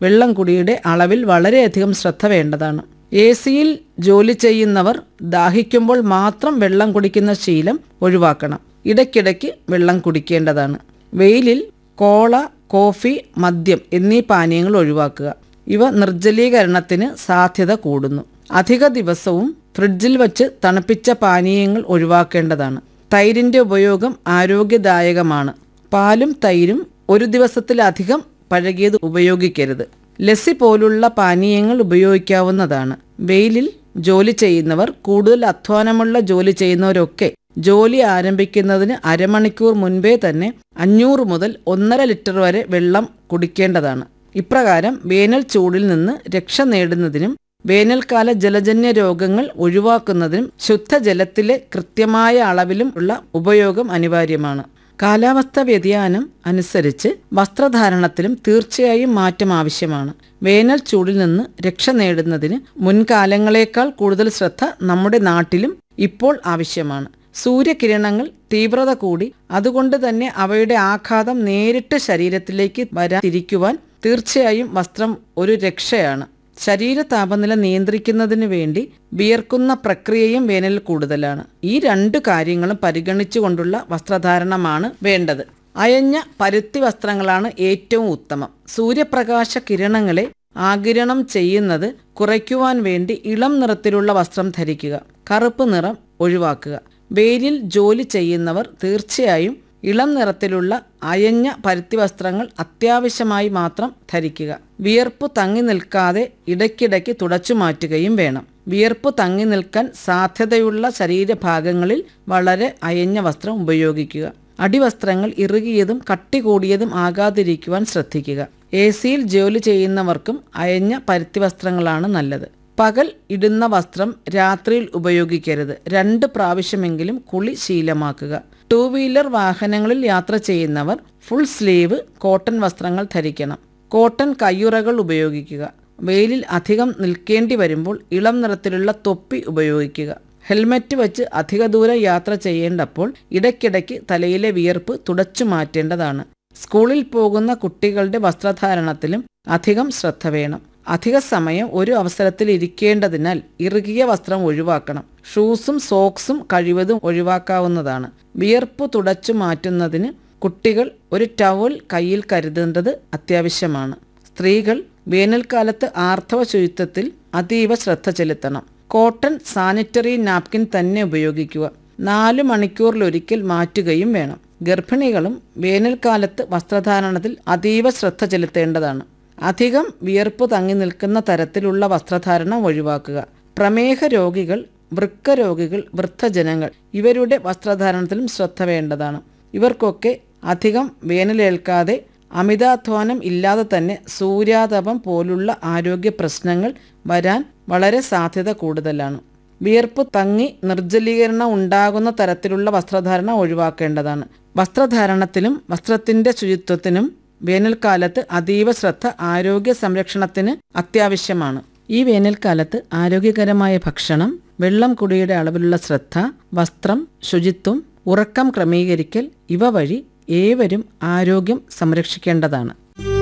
വെള്ളം കുടിയുടെ അളവിൽ വളരെയധികം ശ്രദ്ധ വേണ്ടതാണ് എ സിയിൽ ജോലി ചെയ്യുന്നവർ ദാഹിക്കുമ്പോൾ മാത്രം വെള്ളം കുടിക്കുന്ന ശീലം ഒഴിവാക്കണം ഇടയ്ക്കിടയ്ക്ക് വെള്ളം കുടിക്കേണ്ടതാണ് വെയിലിൽ കോള കോഫി മദ്യം എന്നീ പാനീയങ്ങൾ ഒഴിവാക്കുക ഇവ നിർജ്ജലീകരണത്തിന് സാധ്യത കൂടുന്നു അധിക ദിവസവും ഫ്രിഡ്ജിൽ വച്ച് തണുപ്പിച്ച പാനീയങ്ങൾ ഒഴിവാക്കേണ്ടതാണ് തൈരിൻ്റെ ഉപയോഗം ആരോഗ്യദായകമാണ് പാലും തൈരും ഒരു ദിവസത്തിലധികം പഴകിയത് ഉപയോഗിക്കരുത് ലസ്സി പോലുള്ള പാനീയങ്ങൾ ഉപയോഗിക്കാവുന്നതാണ് വെയിലിൽ ജോലി ചെയ്യുന്നവർ കൂടുതൽ അധ്വാനമുള്ള ജോലി ചെയ്യുന്നവരൊക്കെ ജോലി ആരംഭിക്കുന്നതിന് അരമണിക്കൂർ മുൻപേ തന്നെ അഞ്ഞൂറ് മുതൽ ഒന്നര ലിറ്റർ വരെ വെള്ളം കുടിക്കേണ്ടതാണ് ഇപ്രകാരം വേനൽ ചൂടിൽ നിന്ന് രക്ഷ നേടുന്നതിനും വേനൽക്കാല ജലജന്യ രോഗങ്ങൾ ഒഴിവാക്കുന്നതിനും ശുദ്ധജലത്തിലെ കൃത്യമായ അളവിലും ഉള്ള ഉപയോഗം അനിവാര്യമാണ് കാലാവസ്ഥ വ്യതിയാനം അനുസരിച്ച് വസ്ത്രധാരണത്തിലും തീർച്ചയായും മാറ്റം ആവശ്യമാണ് വേനൽ ചൂടിൽ നിന്ന് രക്ഷ നേടുന്നതിന് മുൻകാലങ്ങളേക്കാൾ കൂടുതൽ ശ്രദ്ധ നമ്മുടെ നാട്ടിലും ഇപ്പോൾ ആവശ്യമാണ് സൂര്യകിരണങ്ങൾ തീവ്രത കൂടി അതുകൊണ്ട് തന്നെ അവയുടെ ആഘാതം നേരിട്ട് ശരീരത്തിലേക്ക് വരാതിരിക്കുവാൻ തീർച്ചയായും വസ്ത്രം ഒരു രക്ഷയാണ് ശരീര താപനില നിയന്ത്രിക്കുന്നതിന് വേണ്ടി വിയർക്കുന്ന പ്രക്രിയയും വേനൽ കൂടുതലാണ് ഈ രണ്ട് കാര്യങ്ങളും പരിഗണിച്ചുകൊണ്ടുള്ള വസ്ത്രധാരണമാണ് വേണ്ടത് അയഞ്ഞ പരുത്തി വസ്ത്രങ്ങളാണ് ഏറ്റവും ഉത്തമം സൂര്യപ്രകാശ കിരണങ്ങളെ ആകിരണം ചെയ്യുന്നത് കുറയ്ക്കുവാൻ വേണ്ടി ഇളം നിറത്തിലുള്ള വസ്ത്രം ധരിക്കുക കറുപ്പ് നിറം ഒഴിവാക്കുക വെയിലിൽ ജോലി ചെയ്യുന്നവർ തീർച്ചയായും ഇളം നിറത്തിലുള്ള അയഞ്ഞ പരുത്തി വസ്ത്രങ്ങൾ അത്യാവശ്യമായി മാത്രം ധരിക്കുക വിയർപ്പ് തങ്ങി നിൽക്കാതെ ഇടയ്ക്കിടയ്ക്ക് തുടച്ചു മാറ്റുകയും വേണം വിയർപ്പ് തങ്ങി നിൽക്കാൻ സാധ്യതയുള്ള ശരീരഭാഗങ്ങളിൽ വളരെ അയഞ്ഞ വസ്ത്രം ഉപയോഗിക്കുക അടിവസ്ത്രങ്ങൾ ഇറുകിയതും കട്ടി കൂടിയതും ആകാതിരിക്കുവാൻ ശ്രദ്ധിക്കുക എ സിയിൽ ജോലി ചെയ്യുന്നവർക്കും അയഞ്ഞ പരുത്തി വസ്ത്രങ്ങളാണ് നല്ലത് പകൽ ഇടുന്ന വസ്ത്രം രാത്രിയിൽ ഉപയോഗിക്കരുത് രണ്ട് പ്രാവശ്യമെങ്കിലും കുളി ശീലമാക്കുക ടൂ വീലർ വാഹനങ്ങളിൽ യാത്ര ചെയ്യുന്നവർ ഫുൾ സ്ലീവ് കോട്ടൺ വസ്ത്രങ്ങൾ ധരിക്കണം കോട്ടൺ കയ്യുറകൾ ഉപയോഗിക്കുക വെയിലിൽ അധികം നിൽക്കേണ്ടി വരുമ്പോൾ ഇളം നിറത്തിലുള്ള തൊപ്പി ഉപയോഗിക്കുക ഹെൽമറ്റ് വെച്ച് അധിക ദൂരം യാത്ര ചെയ്യേണ്ടപ്പോൾ ഇടയ്ക്കിടയ്ക്ക് തലയിലെ വിയർപ്പ് തുടച്ചു മാറ്റേണ്ടതാണ് സ്കൂളിൽ പോകുന്ന കുട്ടികളുടെ വസ്ത്രധാരണത്തിലും അധികം ശ്രദ്ധ വേണം അധിക സമയം ഒരു അവസരത്തിൽ ഇരിക്കേണ്ടതിനാൽ ഇറുകിയ വസ്ത്രം ഒഴിവാക്കണം ഷൂസും സോക്സും കഴിവതും ഒഴിവാക്കാവുന്നതാണ് വിയർപ്പ് തുടച്ചു മാറ്റുന്നതിന് കുട്ടികൾ ഒരു ടവൽ കയ്യിൽ കരുതേണ്ടത് അത്യാവശ്യമാണ് സ്ത്രീകൾ വേനൽക്കാലത്ത് ആർത്തവ ശുചിത്വത്തിൽ അതീവ ശ്രദ്ധ ചെലുത്തണം കോട്ടൺ സാനിറ്ററി നാപ്കിൻ തന്നെ ഉപയോഗിക്കുക നാല് മണിക്കൂറിലൊരിക്കൽ മാറ്റുകയും വേണം ഗർഭിണികളും വേനൽക്കാലത്ത് വസ്ത്രധാരണത്തിൽ അതീവ ശ്രദ്ധ ചെലുത്തേണ്ടതാണ് അധികം വിയർപ്പ് തങ്ങി നിൽക്കുന്ന തരത്തിലുള്ള വസ്ത്രധാരണം ഒഴിവാക്കുക പ്രമേഹ രോഗികൾ വൃക്ക രോഗികൾ വൃദ്ധജനങ്ങൾ ഇവരുടെ വസ്ത്രധാരണത്തിലും ശ്രദ്ധ വേണ്ടതാണ് ഇവർക്കൊക്കെ അധികം വേനലേൽക്കാതെ അമിതാധ്വാനം ഇല്ലാതെ തന്നെ സൂര്യാതപം പോലുള്ള ആരോഗ്യ പ്രശ്നങ്ങൾ വരാൻ വളരെ സാധ്യത കൂടുതലാണ് വിയർപ്പ് തങ്ങി നിർജ്ജലീകരണം ഉണ്ടാകുന്ന തരത്തിലുള്ള വസ്ത്രധാരണം ഒഴിവാക്കേണ്ടതാണ് വസ്ത്രധാരണത്തിലും വസ്ത്രത്തിൻ്റെ ശുചിത്വത്തിനും വേനൽക്കാലത്ത് അതീവ ശ്രദ്ധ ആരോഗ്യ സംരക്ഷണത്തിന് അത്യാവശ്യമാണ് ഈ വേനൽക്കാലത്ത് ആരോഗ്യകരമായ ഭക്ഷണം വെള്ളം കുടിയുടെ അളവിലുള്ള ശ്രദ്ധ വസ്ത്രം ശുചിത്വം ഉറക്കം ക്രമീകരിക്കൽ ഇവ വഴി ഏവരും ആരോഗ്യം സംരക്ഷിക്കേണ്ടതാണ്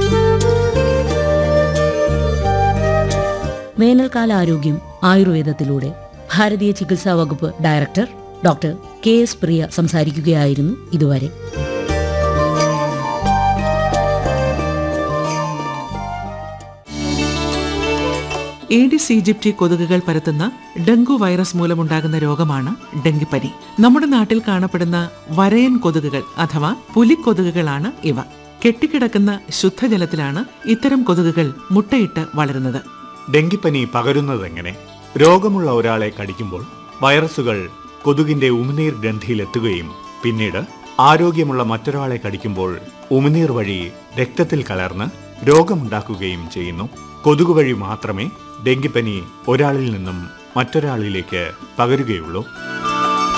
വേനൽക്കാല ആരോഗ്യം ആയുർവേദത്തിലൂടെ ഭാരതീയ ചികിത്സാ വകുപ്പ് director doctor K S Priya സംസാരിക്കുകയായിരുന്നു ഇതുവരെ ഏഡിസ് ഈജിപ്റ്റി കൊതുകുകൾ പരത്തുന്ന ഡെങ്കു വൈറസ് മൂലമുണ്ടാകുന്ന രോഗമാണ് ഡെങ്കിപ്പനി നമ്മുടെ നാട്ടിൽ കാണപ്പെടുന്ന വരയൻ കൊതുകുകൾ അഥവാ പുലിക്കൊതുകുകളാണ് ഇവ കെട്ടിക്കിടക്കുന്ന ശുദ്ധജലത്തിലാണ് ഇത്തരം കൊതുകുകൾ മുട്ടയിട്ട് വളരുന്നത് ഡെങ്കിപ്പനി പകരുന്നതെങ്ങനെ രോഗമുള്ള ഒരാളെ കടിക്കുമ്പോൾ വൈറസുകൾ കൊതുകിന്റെ ഉമിനീർ ഗ്രന്ഥിയിലെത്തുകയും പിന്നീട് ആരോഗ്യമുള്ള മറ്റൊരാളെ കടിക്കുമ്പോൾ ഉമിനീർ വഴി രക്തത്തിൽ കലർന്ന് രോഗമുണ്ടാക്കുകയും ചെയ്യുന്നു കൊതുക് വഴി മാത്രമേ ഡെങ്കിപ്പനി ഒരാളിൽ നിന്നും മറ്റൊരാളിലേക്ക് പകരുകയുള്ളൂ